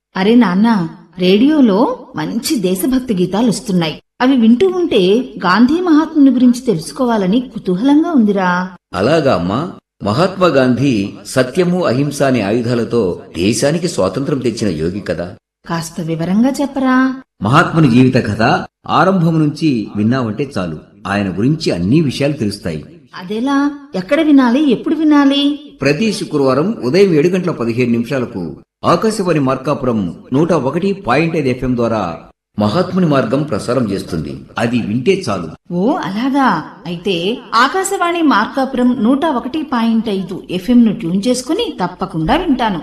అరే నాన్నా రేడియోలో మంచి దేశభక్తి గీతాలు వస్తున్నాయి అవి వింటూ ఉంటే గాంధీ మహాత్ముని గురించి తెలుసుకోవాలని కుతూహలంగా ఉందిరా అలాగా అమ్మా మహాత్మా గాంధీ సత్యము అహింస అనే ఆయుధాలతో దేశానికి స్వాతంత్రం తెచ్చిన యోగి కదా కాస్త వివరంగా చెప్పరా మహాత్ముని జీవిత కథ ఆరంభం నుంచి విన్నావంటే చాలు ఆయన గురించి అన్ని విషయాలు తెలుస్తాయి అదెలా ఎక్కడ వినాలి ఎప్పుడు వినాలి ప్రతి శుక్రవారం ఉదయం ఏడు గంటల పదిహేడు నిమిషాలకు ఆకాశవాణి మార్కాపురం నూట ఒకటి పాయింట్ ఐదు ఎఫ్ఎం ద్వారా మహాత్ముని మార్గం ప్రసారం చేస్తుంది అది వింటే చాలు ఓ అలాగా అయితే ఆకాశవాణి మార్కాపురం నూట ఒకటి పాయింట్ ఐదు ఎఫ్ఎం ను ట్యూన్ చేసుకుని తప్పకుండా వింటాను